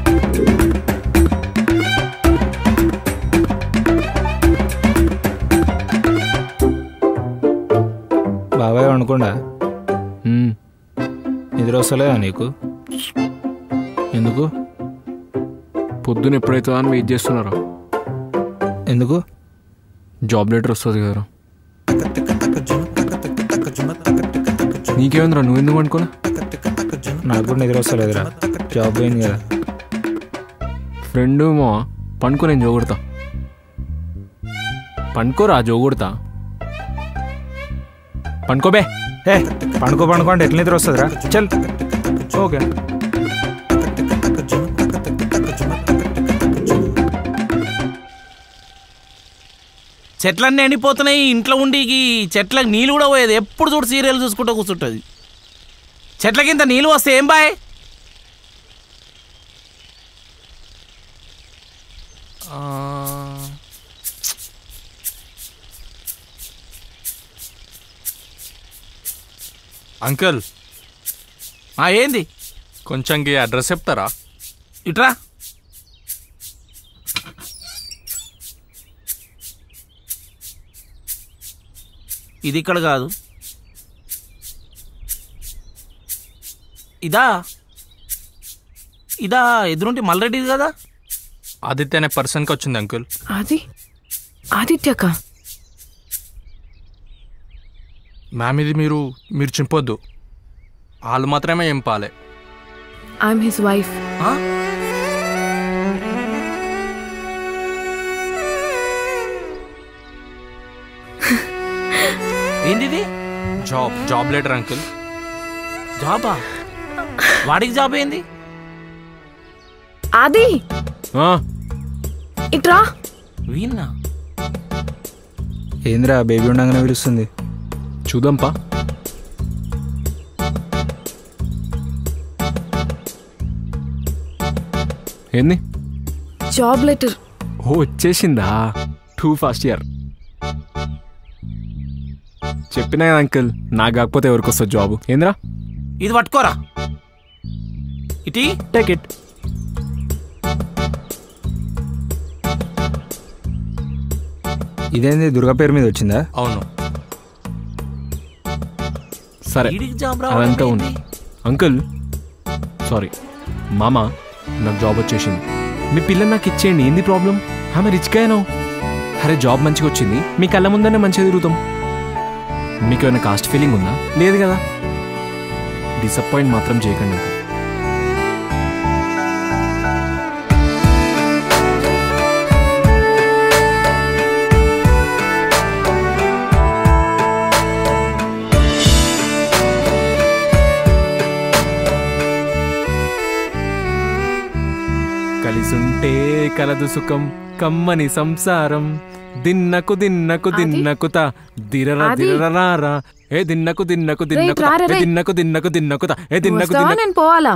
బాబాయ్ అనుకుండా మ్మ్. నిద్ర వస్తలేదా నీకు ఎందుకు పొద్దున ఎప్పుడైతుందా అని వెయిట్ చేస్తున్నారా ఎందుకు జాబ్ లెటర్ వస్తుంది కదరా నీకేమైందిరా నువ్వు ఎందుకు అనుకోలే నాకు కూడా నిద్ర వస్తలేదురా జాబ్ పోయింది కదా ఫ్రెండ్ మా పండుకో నేను జోగొడతా పండుకోరా జోగొడతా పండుకోబే ఏ పండుకో పండుకో అంటే ఎట్లా నిద్ర వస్తుందిరా చల్ ఓకే చెట్లన్నీ ఎండిపోతున్నాయి ఇంట్లో ఉండి ఈ చెట్లకు నీళ్ళు కూడా పోయేది ఎప్పుడు చూడు సీరియల్ చూసుకుంటూ కూర్చుంటుంది చెట్ల కింద నీళ్ళు వస్తే ఏం బాయ్ ఆ, అంకుల్ ఆ, ఏంది కొంచెం ఈ అడ్రస్ చెప్తారా ఇట్రా ఇది ఇక్కడ కాదు ఇదా ఇదా ఎదురుంటి మల్లరెడ్డిది కదా ఆదిత్య అనే పర్సన్కి వచ్చింది అంకుల్ అది ఆదిత్యక మ్యామ్ ఇది మీరు మీరు చింపొద్దు వాళ్ళు మాత్రమే ఎంపాలి ఐఎమ్ హిస్ వైఫ్ ఏంటిది జాబ్ జాబ్ లెటర్ అంకుల్ జాబా వాడికి జాబ్ ఏంది ఆది ఇట్రా వీన్నా ఏందిరా బేబీ ఉండగానే పిలుస్తుంది చూద్దాంపా ఏంది జాబ్ లెటర్ ఓ వచ్చేసిందా టూ ఫాస్ట్ ఇయర్ చెప్పినా కదా అంకుల్ నాకు కాకపోతే ఎవరికి వస్తుంది జాబ్ ఏంద్రా ఇది పట్టుకోరా ఇటీ టేక్ ఇట్ ఇదేంది దుర్గా పేరు మీద వచ్చిందా అవును సరే వీడికి జాబ్ అదంతా రావడం ఉంది అంకుల్ సారీ మామ నాకు జాబ్ వచ్చేసింది మీ పిల్లని నాకు ఇచ్చేయండి ఏంది ప్రాబ్లం ఆమె రిచ్గా అయినావు అరే జాబ్ మంచిగా వచ్చింది మీ కళ్ళ ముందనే మంచిగా తిరుగుతాం మీకు ఏమైనా కాస్ట్ ఫీలింగ్ ఉందా లేదు కదా డిసప్పాయింట్ మాత్రం చేయకండి అంకుల్ కలిసుంటే కలదు సుఖం కమ్మని సంసారం దిన్నకు దిన్నకు దిన్నకుత దిరర ఆది. దిరరారా ఏ దిన్నకు దిన్నకు దిన్నకుత రా, రే, ఏ రే. దిన్నకు దిన్నకు దిన్నకుత ఏ దిన్నకు వస్తావా దిన్నకు నేను పోవాలా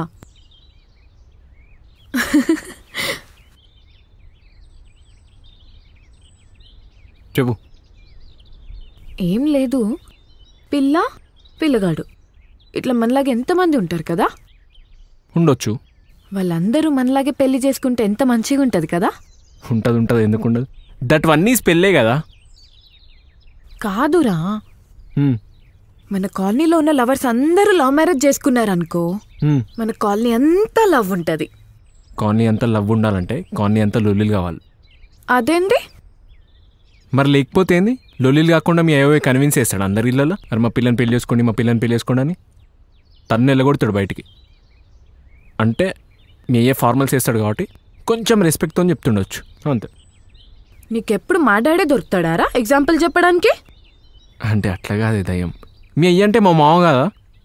చెప్పు ఏం లేదు పిల్ల పిల్లగాడు ఇట్లా మనలాగా ఎంతమంది ఉంటారు కదా ఉండొచ్చు వాళ్ళందరూ మనలాగే పెళ్లి చేసుకుంటే ఎంత మంచిగా ఉంటుంది కదా ఉంటది ఉంటది ఎందుకు ఉండదు దట్ వన్ ఈజ్ పెళ్ళే కదా కాదురా హ్మ్, మన కాలనీలో ఉన్న లవర్స్ అందరూ లవ్ మ్యారేజ్ చేసుకున్నారనుకో హ్మ్. మన కాలనీ అంతా లవ్ ఉంటుంది కాలనీ అంతా లవ్ ఉండాలంటే కాలనీ అంతా లొల్లిలు కావాలి అదేంటి మరి లేకపోతే ఏంది లొల్లిలు కాకుండా మీ అయ్యో కన్విన్స్ చేస్తాడు అందరి ఇళ్ళలో మరి మా పిల్లని పెళ్లి చేసుకోండి మా పిల్లని పెళ్లి చేసుకోండి అని తన్ను వెళ్ళగొడతాడు బయటికి అంటే మీ అయ్యే ఫార్మల్స్ వేస్తాడు కాబట్టి కొంచెం రెస్పెక్ట్తో చెప్తుండొచ్చు అంతే నీకెప్పుడు మా డాడీ దొరుకుతాడారా ఎగ్జాంపుల్ చెప్పడానికి అంటే అట్లా కాదు దయ్యం మీ అయ్య అంటే మా మావ కదా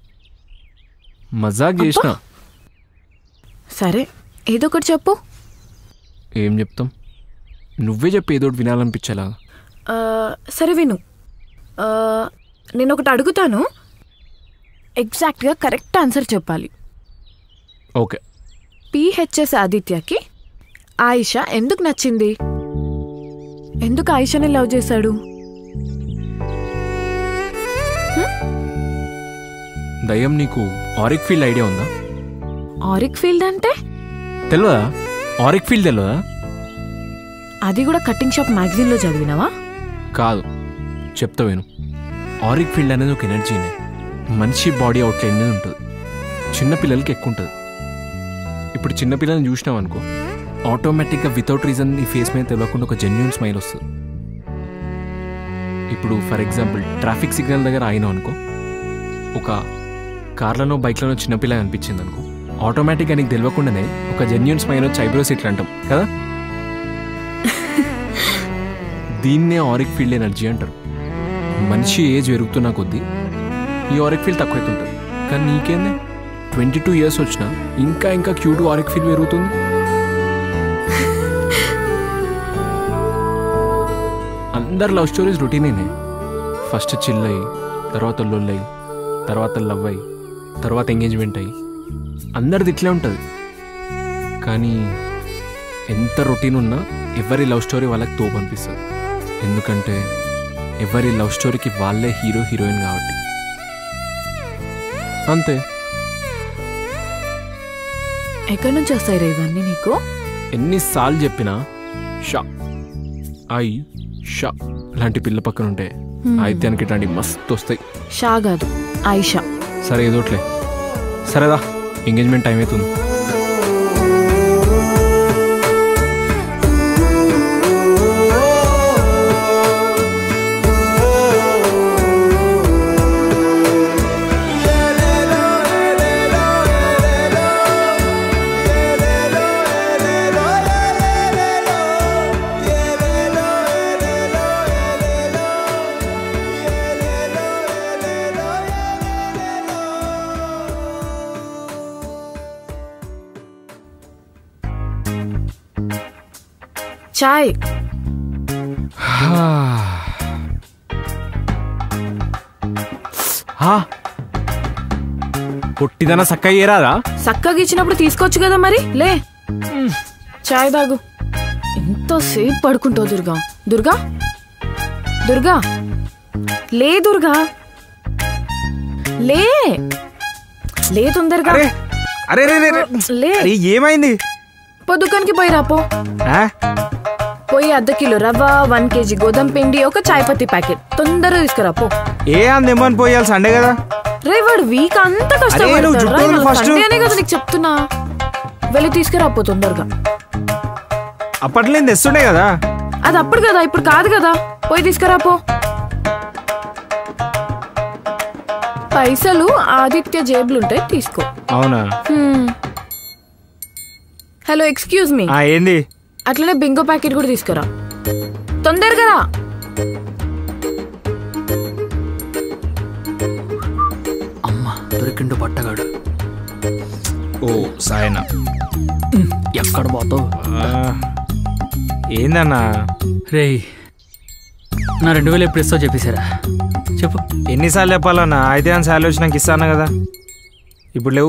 మజాక్ చేసిన సరే ఏదో ఒకటి చెప్పు ఏం చెప్తాం నువ్వే చెప్పి ఏదో ఒకటి వినాలనిపించేలా ఆ, సరే విను ఆ, నేను ఒకటి అడుగుతాను ఎగ్జాక్ట్గా కరెక్ట్ ఆన్సర్ చెప్పాలి ఓకే పిహెచ్ఎస్ ఆదిత్యకి ఆయిషా ఎందుకు నచ్చింది ఎందుకు ఆయిషాని లవ్ చేశాడు దయ్యం నీకు ఆరిక్ ఫీల్డ్ ఐడియా ఉందా ఆరిక్ ఫీల్డ్ అంటే తెలియదా ఆరిక్ ఫీల్డ్ తెలియదా అది కూడా కటింగ్ షాప్ మ్యాగజైన్లో చదివినావా కాదు చెప్తా విను ఆరిక్ ఫీల్డ్ అనేది ఒక ఎనర్జీనే మనిషి బాడీ అవుట్లైన్ మీద ఉంటుంది చిన్నపిల్లలకి ఎక్కువ ఉంటుంది ఇప్పుడు చిన్నపిల్లల్ని చూసినాం అనుకో ఆటోమేటిక్గా వితౌట్ రీజన్ ఈ ఫేస్ మీద తెలియకుండా ఒక జెన్యున్ స్మైల్ వస్తుంది ఇప్పుడు ఫర్ ఎగ్జాంపుల్ ట్రాఫిక్ సిగ్నల్ దగ్గర అయినాం అనుకో ఒక కార్లలో బైక్లలో చిన్నపిల్ల అనిపించింది అనుకో ఆటోమేటిక్గా నీకు తెలియకుండానే ఒక జెన్యున్ స్మైల్ వచ్చి ఐబ్రోస్ ఇట్లా అంటాం కదా దీన్నే ఆరిక్ ఫీల్డ్ ఎనర్జీ అంటారు మనిషి ఏజ్ పెరుగుతున్న కొద్దీ ఈ ఆరిక్ ఫీల్డ్ తక్కువైతుంటుంది కానీ నీకేంది ట్వంటీ టూ ఇయర్స్ వచ్చినా ఇంకా ఇంకా క్యూట్ ఆరిక్ ఫీల్ పెరుగుతుంది అందరు లవ్ స్టోరీస్ రొటీనేనే ఫస్ట్ చిల్ అయ్యి తర్వాత లొల్లయి తర్వాత లవ్ అయ్యి తర్వాత ఎంగేజ్మెంట్ అయ్యి అందరిది ఇట్లే ఉంటుంది కానీ ఎంత రొటీన్ ఉన్నా ఎవరి లవ్ స్టోరీ వాళ్ళకి తోపు అనిపిస్తుంది ఎందుకంటే ఎవరి లవ్ స్టోరీకి వాళ్ళే హీరో హీరోయిన్ కాబట్టి అంతే ఎక్కడి నుంచి వస్తాయి రే ఇవన్నీ నీకు ఎన్నిసార్లు చెప్పినా షా ఐ షా లాంటి పిల్ల పక్కన ఉంటే Hmm. ఆదిత్యానికి ఇట్లాంటి మస్తు వస్తాయి షా కాదు ఆయిషా సరే ఏదోట్లే సరేదా ఎంగేజ్మెంట్ టైం అవుతుంది చాయ్ పొట్టిదన సక్క ఏరాదా చక్కగా ఇచ్చినప్పుడు తీసుకోవచ్చు కదా మరి లే చాయ్ తాగు ఎంతసేపు పడుకుంటావు దుర్గా దుర్గా దుర్గా లే దుర్గా లే లే తొందరగా అరే రే రే రే. లే అరే ఏమైంది పో దుకాణానికి పోయి రాపో ఆ? పోయి అర్ధ కిలో రవ్వ వన్ కేజీ గోధుమ పిండి ఒక చాయ్ పత్తి ప్యాకెట్ తొందరగా తీసుకురా పో ఏ అందేమని పోయాలి సండే కదా రే వాడు వీక్ అంత అరే, నువ్వు జుట్టు వదులు first. కష్టపడే కదా నీకు చెప్తున్నా వెళ్ళి తీసుకురా పో తొందరగా అప్పట్లో నేను తెస్తుండే కదా అది అప్పుడు కదా ఇప్పుడు కాదు కదా పోయి తీసుకురా పో పైసలు ఆదిత్య జేబులుంటాయి తీసుకో అవునా హ్మ్. హలో ఎక్స్క్యూజ్ మీ ఆ ఏంది అట్లనే బింగో ప్యాకెట్ కూడా తీసుకురా తొందరగా రా అమ్మ దొరికిండు పట్టగాడు ఓ సాయన ఎక్కడ పోతావు ఏందన్నా రేయ్ నా రెండు వేలు ఎప్పుడు ఇస్తావు చెప్పేశారా చెప్పు ఎన్నిసార్లు చెప్పాలన్నా అయితే అని సార్లు వచ్చినాక ఇస్తాను కదా ఇప్పుడు లేవు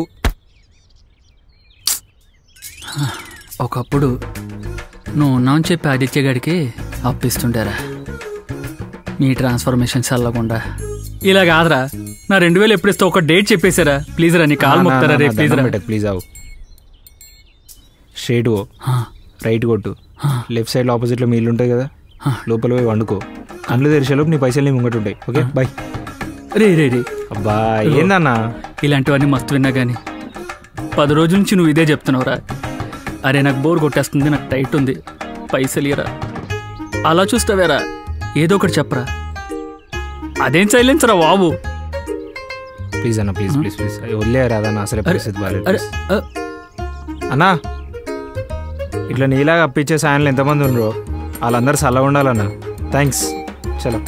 ఒకప్పుడు నువ్వు ఉన్నావు అని చెప్పి ఆదిత్య గడికి అప్పిస్తుంటారా మీ ట్రాన్స్ఫర్మేషన్ చల్లకుండా ఇలా కాదురా నా రెండు వేలు ఎప్పుడు ఇస్తావు ఒక డేట్ చెప్పేశారా ప్లీజ్ రా నీ కాల్ మొక్తారా రే ప్లీజ్ రా ప్లీజ్ అవు స్ట్రైట్ గో రైట్ కొట్టు లెఫ్ట్ సైడ్ ఆపోజిట్లో మీ ఇల్లు ఉంటుంది కదా లోపల పోయి వండుకో కళ్ళు తెరిచేలోపు నీ పైసలు నీ ముంగట ఉంటాయి ఓకే బాయ్ రే రే రే అబ్బా ఏందన్నా ఇలాంటివన్నీ మస్తు విన్నా కానీ పది రోజుల నుంచి నువ్వు ఇదే చెప్తున్నావురా అరే నాకు బోర్ కొట్టేస్తుంది నాకు టైట్ ఉంది పైసలు ఇరా అలా చూస్తావేరా ఏదో ఒకటి చెప్పరా అదేం సైలెన్స్ రా బాబు ప్లీజ్ అన్న ప్లీజ్ ప్లీజ్ ప్లీజ్ వదిలేరు అదన్న అసలే పరిస్థితి బాగాలేదు అరే please. అన్నా ఇట్లా నీలాగా అప్పించే సాయంలో ఎంతమంది ఉండరు వాళ్ళందరూ చల్లగా ఉండాలన్నా థ్యాంక్స్ చలో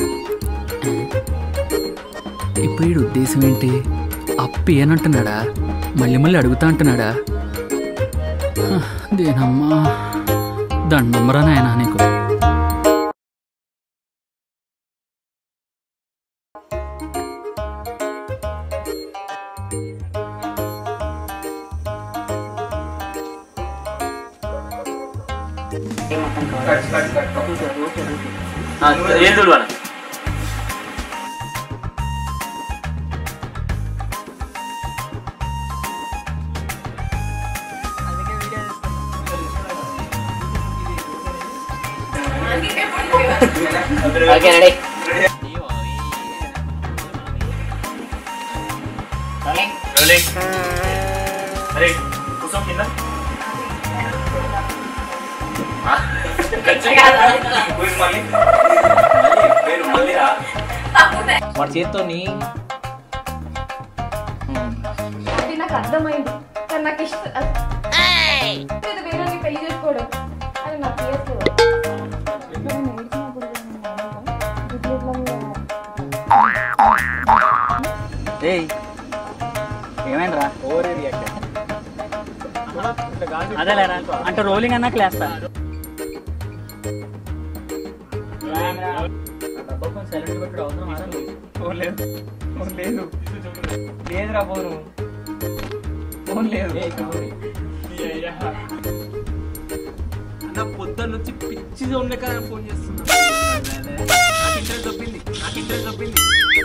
ఇప్పుడు వీడి ఉద్దేశం ఏంటి అప్పు ఏనంటున్నాడా మళ్ళీ మళ్ళీ అడుగుతా అంటున్నాడా హ, దేనమ్మా దండమ్మరా నాయనా నీకు ఏం చూడవా ఓకే రెడీ అరే కూర్చో కింద మళ్ళీ మళ్ళీ రా వాడి చేతితోని రే ఏమైందిరా అదేలేరా అంటే రోలింగ్ అన్నా క్లాస్తా లేదు లేదు లేదురా ఫోను ఫోన్ లేదు అన్న పొద్దున్న నుంచి పిచ్చి ఉండక ఫోన్ చేస్తున్నా నాకు ఇంట్రెస్ట్ దొబ్బింది నాకు ఇంట్రెస్ట్ దొబ్బింది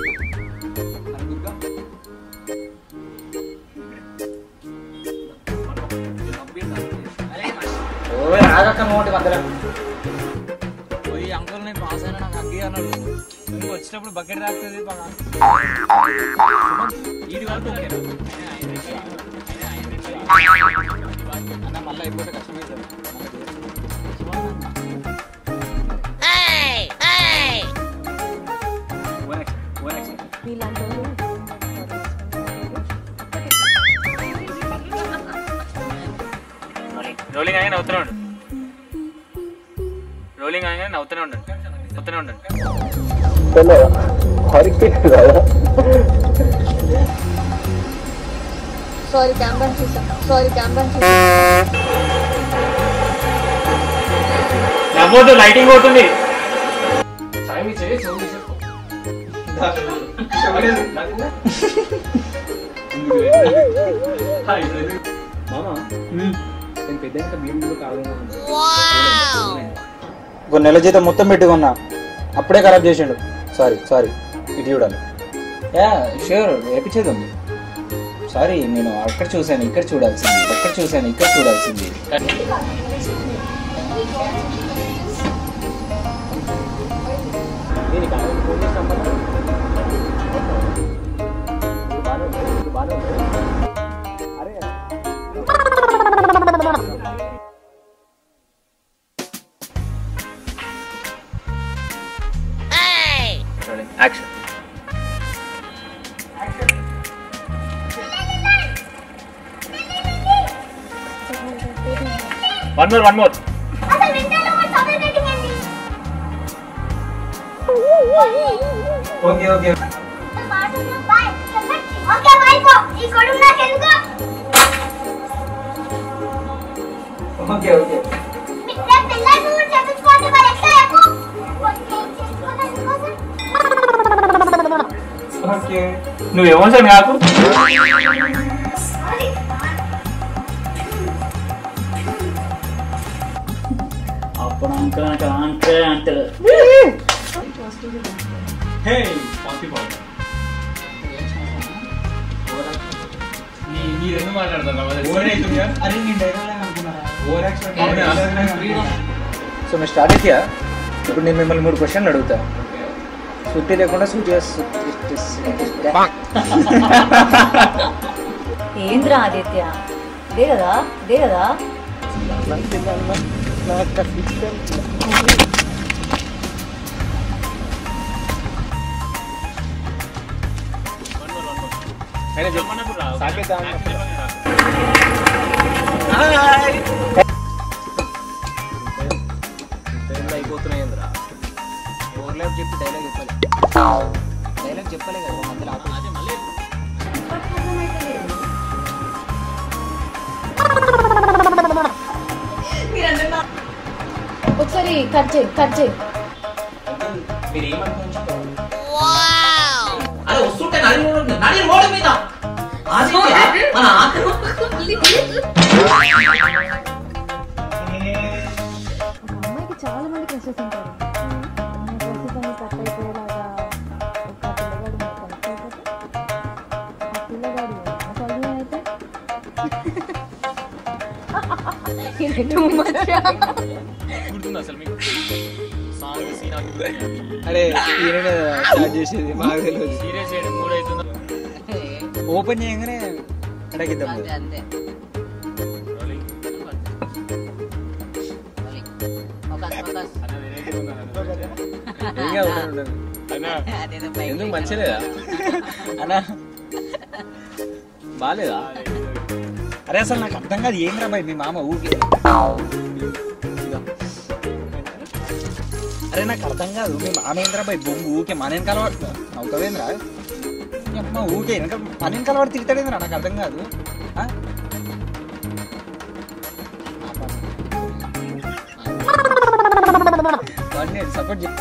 పోయి అంకుల్ నేను పాస్ అయినా నాకు అగ్గి అన్నాడు నువ్వు వచ్చినప్పుడు బకెట్ రాస్తుంది ఇది వరకు ఓకే అన్న మళ్ళీ అయిపోతే కష్టమవుతుంది రోలింగ్ అయినా నవ్వుతూనే ఉండు రోలింగ్ అయినా నవ్వుతూనే ఉండండి నవ్వుతూనే ఉండండి సారీ కెమెరా చూసాను సారీ కెమెరా చూసాను నవ్వద్దు లైటింగ్ అవుతుంది ఒక నెల జీతం మొత్తం పెట్టుకున్నా అప్పుడే ఖరాబ్ చేసిండు సారీ సారీ ఇటు చూడాలి యా షూర్ వేపించేద్దాం సారీ నేను అక్కడ చూశాను ఇక్కడ చూడాల్సింది అక్కడ చూశాను ఇక్కడ చూడాల్సింది action one more one more okay okay okay okay okay నువ్వు ఎమోషన్ కాకు అప్పుడు అంకల్ అంకల్ అంకల్ అంటారు హే పాంతి పాడు మీరు ఎందుకు అరే నేను డైలాగ్ అనుకున్నారా సో మేము స్టార్ట్ అయితే ఇప్పుడు నేను మిమ్మల్ని మూడు క్వశ్చన్లు అడుగుతా సుట్టి లేకుండా సూట్ ఏంద్రా ఆదిత్య ఇదే కదా ఇదే కదా అయిపోతున్నాయిందిరా ఓవర్లాప్ చెప్పి డైలాగ్ చెప్పాలి డైలాగ్ చెప్పలే కదా మధ్యలో ఆపేసి. ఒకసారి కట్ చేయి కట్ చేయి మీరు ఏమనుకుంటున్నారు అరే వస్తుంటే నడి రోడ్డు నడి రోడ్డు మీద ఆదిత్య, మన ఆఖరు ఒక అమ్మాయికి చాలా మంది క్రషెస్ ఉంటారు మన క్రషెస్ అన్ని కట్ అయిపోయేలాగా ఒక పిల్లగాడు మనకు కలిసిపోతే ఆ పిల్లగాడు సాల్వ్ అయితే ఇది too much. గుర్తుంది అసలు మీకు సాంగ్ సీన్ అరే ఈయన స్టార్ట్ చేసేది మాకు తెలియదు సీరియస్ చేయడం మూడు అవుతుందా ఓపెన్ చేయగానే అడగిద్దాం కదా. ఏం కాదు, ఉండండి, ఉండండి. ఎందుకు మంచిలేదా అన్నా బాగాలేదా అరే అసలు నాకు అర్థం కాదు ఏం రా భయ్ మీ మామ ఊకే అరే నాకు అర్థం కాదు మీ మామ ఏంద్రా భయ్ బొంగు ఊకే మన వెనకాల అవుతావేంద్రా అమ్మ ఊకే వెనక పని వెనకాల వాడు తిడతాడేంది నాకు అర్థం కాదు ఆ? వాడిని సపోర్ట్ చే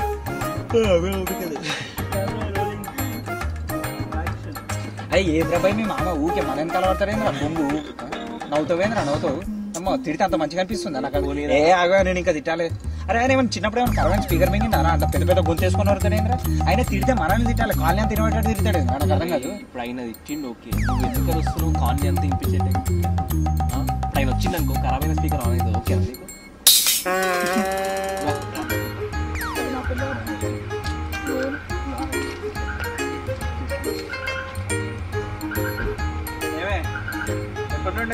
అయ్యి ఏ ద్రబాయి మీ మామ ఊకే మన వెనకాల పడతాడేంద్రా బొంగు నవ్వుతావేంద్రా నవ్వుతావు అమ్మ తిడితే అంత మంచిగా అనిపిస్తుంది నాకు అది ఏ ఆగా నేను ఇంకా తిట్టాలి అరే ఆయన ఏమైనా చిన్నప్పుడు ఏమైనా కరవని స్పీకర్ మింగిందా అంత పెద్ద పెద్ద గొంతు వేసుకుని వస్తాడేంద్రా ఆయన తిడితే మనల్ని తిట్టాలి కాళ్ళని తినబెట్టాడు తిడతాడు నాకు అర్థం కాదు ఇప్పుడు ఆయన తిట్టిండు ఓకే నువ్వు ఎందుకు వస్తున్నావు కాలనీ అంతా ఇంపించేటే ఆయన వచ్చింది అనుకో ఖరాబ్ అయిన స్పీకర్ ఆన్ అయింది ఓకే నీకు ఏమే ఎప్పటి నుండే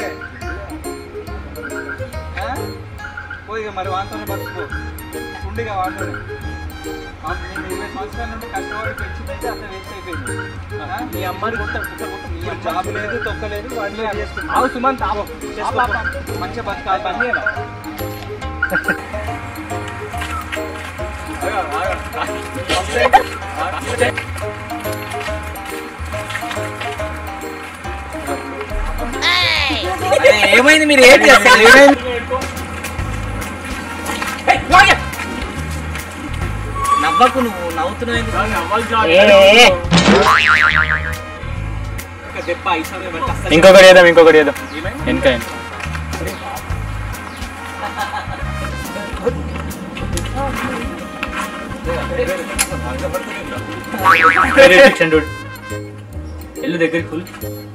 ఆ? పోయి ఇక మరి వాంతోనే బతుకు ఉండిగా వాడుతుంది ఇరవై సంవత్సరాల నుండి కష్టపడి పెంచిందైతే అంత వేస్ట్ అయిపోయింది ఆ? మీ అమ్మాయిని కొట్ట కుట్ట కొట్ట మీ ఇప్పుడు జాబ్ లేదు తొక్కలేదు వాడిని చేస్తుంది ఆవు సుమంత్ ఆవు మంచిగా బతకాలి పని చేయాలి ఏమైంది మీరు ఏం చేస్తారు ఏమైంది నవ్వకు నువ్వు నవ్వుతున్నావు దెబ్బ ఐశ్వర్య పట్ట అస్సలు- ఇంకొకటి చేద్దాం ఇంకొకటి చేద్దాం వెనక వెనక ఎల్లు దగ్గరికి ఫుల్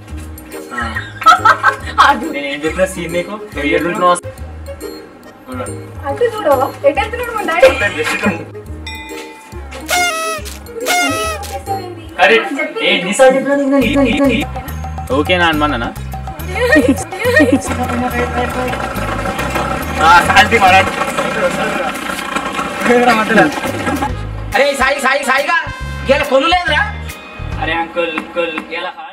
నేను ఏం చెప్పిన సీన్ నీకు ఎడుంటున్నావు అటు చూడు ఎటెత్తున్నాడు మా డాడీ ఓకేనా అనుమానా అరే సాయి సాయి సాయిగా ఇలా కొలు లేదురా అరే అంకుల్ అంకుల్ ఎలా